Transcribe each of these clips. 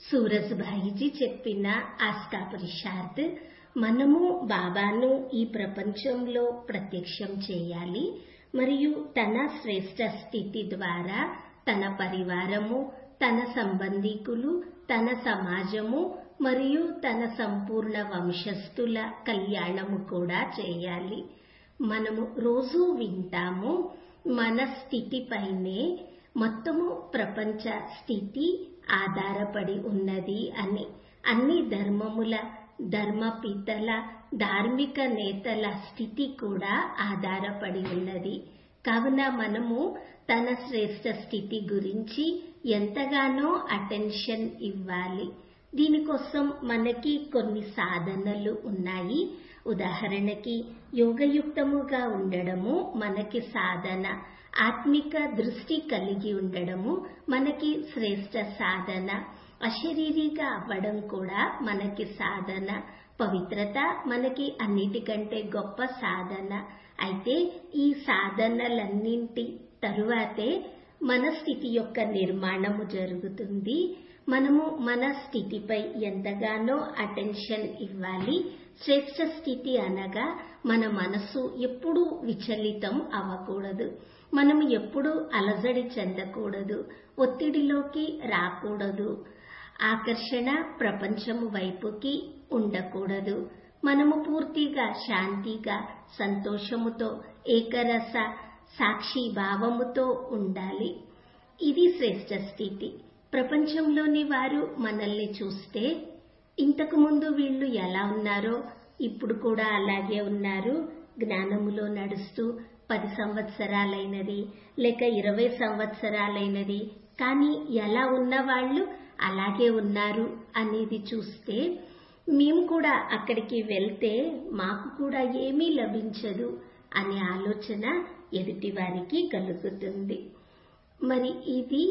సూరజ్భాయిజీ చెప్పిన ఆస్కా పురుషార్థ్ మనము బాబాను ఈ ప్రపంచంలో ప్రత్యక్షం చేయాలి మరియు తన శ్రేష్ట స్థితి ద్వారా తన పరివారము తన సంబంధికులు తన సమాజము మరియు తన సంపూర్ణ వంశస్థుల కళ్యాణము కూడా చేయాలి మనము రోజూ వింటాము మన స్థితిపైనే మొత్తము ప్రపంచ స్థితి ఆధారపడి ఉన్నది అని అన్ని ధర్మముల ధర్మపితల ధార్మిక నేతల స్థితి కూడా ఆధారపడి ఉన్నది కావున మనము తన శ్రేష్ట స్థితి గురించి ఎంతగానో అటెన్షన్ ఇవ్వాలి దీనికోసం మనకి కొన్ని సాధనలు ఉన్నాయి ఉదాహరణకి యోగయుక్తముగా ఉండడము మనకి సాధన ఆత్మిక దృష్టి కలిగి ఉండడము మనకి శ్రేష్ట సాధన అశరీరిగా అవ్వడం కూడా మనకి సాధన పవిత్రత మనకి అన్నిటికంటే గొప్ప సాధన అయితే ఈ సాధనలన్నింటి తరువాతే మన స్థితి యొక్క నిర్మాణము జరుగుతుంది మనము మన స్థితిపై ఎంతగానో అటెన్షన్ ఇవ్వాలి శ్రేష్ట స్థితి అనగా మన మనసు ఎప్పుడూ విచలితం అవ్వకూడదు మనము ఎప్పుడూ అలజడి చెందకూడదు ఒత్తిడిలోకి రాకూడదు ఆకర్షణ ప్రపంచము వైపుకి ఉండకూడదు మనము పూర్తిగా శాంతిగా సంతోషముతో ఏకరస సాక్షి భావముతో ఉండాలి ఇది శ్రేష్ట స్థితి ప్రపంచంలోని వారు మనల్ని చూస్తే ఇంతకు ముందు వీళ్ళు ఎలా ఉన్నారో ఇప్పుడు కూడా అలాగే ఉన్నారు జ్ఞానములో నడుస్తూ పది సంవత్సరాలైనది లేక ఇరవై సంవత్సరాలైనది కానీ ఎలా ఉన్న వాళ్ళు అలాగే ఉన్నారు అనేది చూస్తే మేము కూడా అక్కడికి వెళ్తే మాకు కూడా ఏమీ లభించదు అనే ఆలోచన ఎదుటివారికి కలుగుతుంది మరి ఇది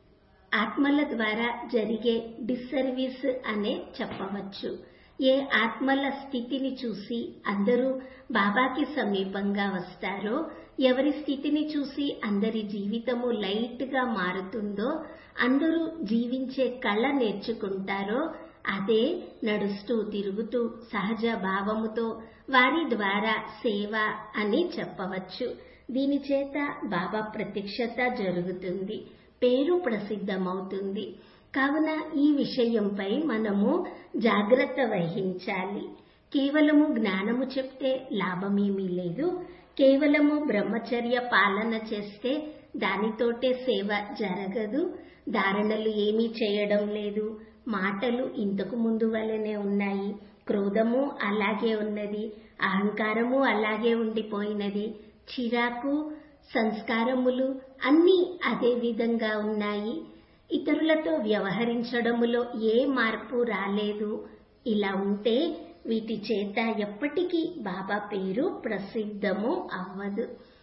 ఆత్మల ద్వారా జరిగే డిస్సర్వీస్ అనే చెప్పవచ్చు ఏ ఆత్మల స్థితిని చూసి అందరూ బాబాకి సమీపంగా వస్తారో ఎవరి స్థితిని చూసి అందరి జీవితము లైట్ గా మారుతుందో అందరూ జీవించే కళ నేర్చుకుంటారో అదే నడుస్తూ తిరుగుతూ సహజ భావముతో వారి ద్వారా సేవ అని చెప్పవచ్చు దీని చేత బాబా ప్రత్యక్షత జరుగుతుంది పేరు ప్రసిద్ధమవుతుంది కావున ఈ విషయంపై మనము జాగ్రత్త వహించాలి కేవలము జ్ఞానము చెప్తే లాభమేమీ లేదు కేవలము బ్రహ్మచర్య పాలన చేస్తే దానితోటే సేవ జరగదు ధారణలు ఏమీ చేయడం లేదు మాటలు ఇంతకు ముందు వల్లనే ఉన్నాయి క్రోధము అలాగే ఉన్నది అహంకారము అలాగే ఉండిపోయినది చిరాకు సంస్కారములు అన్నీ అదే విధంగా ఉన్నాయి ఇతరులతో వ్యవహరించడములో ఏ మార్పు రాలేదు ఇలా ఉంటే వీటి చేత ఎప్పటికీ బాబా పేరు ప్రసిద్ధము అవ్వదు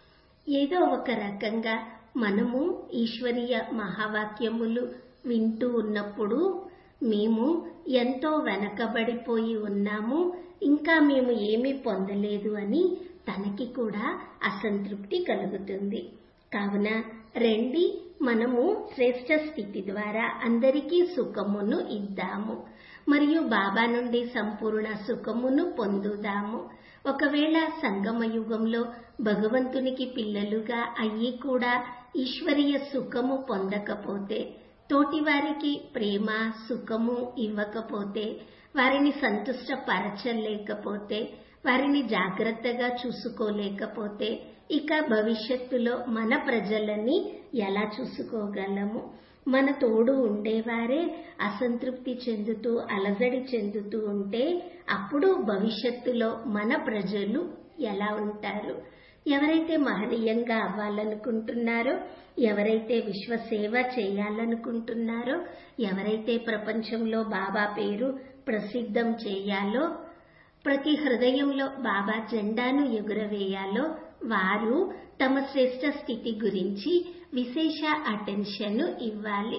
ఏదో ఒక రకంగా మనము ఈశ్వరీయ మహావాక్యములు వింటూ ఉన్నప్పుడు మేము ఎంతో వెనకబడిపోయి ఉన్నాము ఇంకా మేము ఏమీ పొందలేదు అని తనకి కూడా అసంతృప్తి కలుగుతుంది కావున రండి మనము శ్రేష్ట స్థితి ద్వారా అందరికీ సుఖమును ఇద్దాము మరియు బాబా నుండి సంపూర్ణ సుఖమును పొందుదాము ఒకవేళ సంగమ యుగంలో భగవంతునికి పిల్లలుగా అయ్యి కూడా ఈశ్వరీయ సుఖము పొందకపోతే తోటివారికి ప్రేమ సుఖము ఇవ్వకపోతే వారిని సంతుష్టపరచలేకపోతే వారిని జాగ్రత్తగా చూసుకోలేకపోతే ఇక భవిష్యత్తులో మన ప్రజలని ఎలా చూసుకోగలము మన తోడు ఉండేవారే అసంతృప్తి చెందుతూ అలజడి చెందుతూ ఉంటే అప్పుడు భవిష్యత్తులో మన ప్రజలు ఎలా ఉంటారు ఎవరైతే మహనీయంగా అవ్వాలనుకుంటున్నారో ఎవరైతే విశ్వసేవ చేయాలనుకుంటున్నారో ఎవరైతే ప్రపంచంలో బాబా పేరు ప్రసిద్ధం చేయాలో ప్రతి హృదయంలో బాబా జెండాను ఎగురవేయాలో వారు తమ శ్రేష్ట స్థితి గురించి విశేష అటెన్షన్ ఇవ్వాలి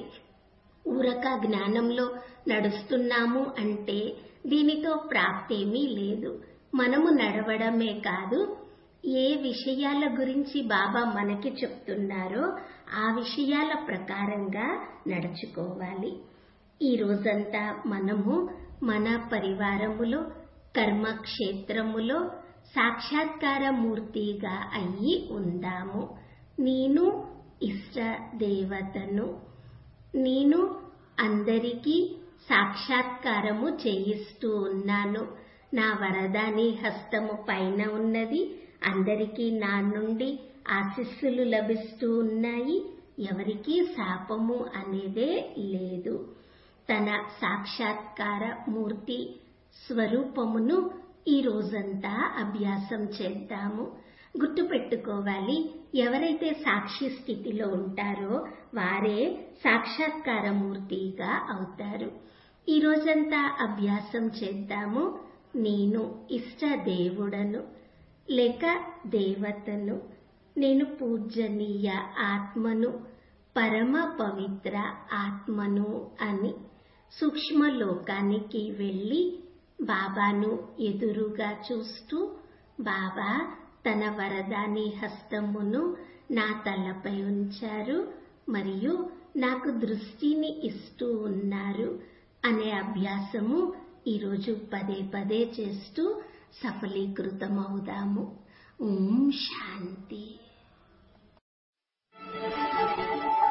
ఊరక జ్ఞానంలో నడుస్తున్నాము అంటే దీనితో ప్రాప్తేమీ లేదు మనము నడవడమే కాదు ఏ విషయాల గురించి బాబా మనకి చెప్తున్నారో ఆ విషయాల ప్రకారంగా నడుచుకోవాలి ఈ రోజంతా మనము మన పరివారములో కర్మక్షేత్రములో సాక్షాత్కార మూర్తిగా అయ్యి ఉందాము నేను ఇష్ట దేవతను నేను అందరికీ సాక్షాత్కారము చేయిస్తూ ఉన్నాను నా వరదాని హస్తము పైన ఉన్నది అందరికీ నా నుండి ఆశీస్సులు లభిస్తూ ఉన్నాయి ఎవరికీ శాపము అనేదే లేదు తన సాక్షాత్కార మూర్తి స్వరూపమును ఈ రోజంతా అభ్యాసం చేద్దాము గుర్తుపెట్టుకోవాలి ఎవరైతే సాక్షి స్థితిలో ఉంటారో వారే సాక్షాత్కార మూర్తిగా అవుతారు ఈ రోజంతా అభ్యాసం చేద్దాము నేను ఇష్ట దేవుడను లేక దేవతను నేను పూజనీయ ఆత్మను పరమ పవిత్ర ఆత్మను అని సూక్ష్మ లోకానికి వెళ్ళి బాబాను ఎదురుగా చూస్తూ బాబా తన వరదాని హస్తమును నా తలపై ఉంచారు మరియు నాకు దృష్టిని ఇస్తూ ఉన్నారు అనే అభ్యాసము ఈరోజు పదే పదే చేస్తూ సఫలీకృతమవుదాము ఓం శాంతి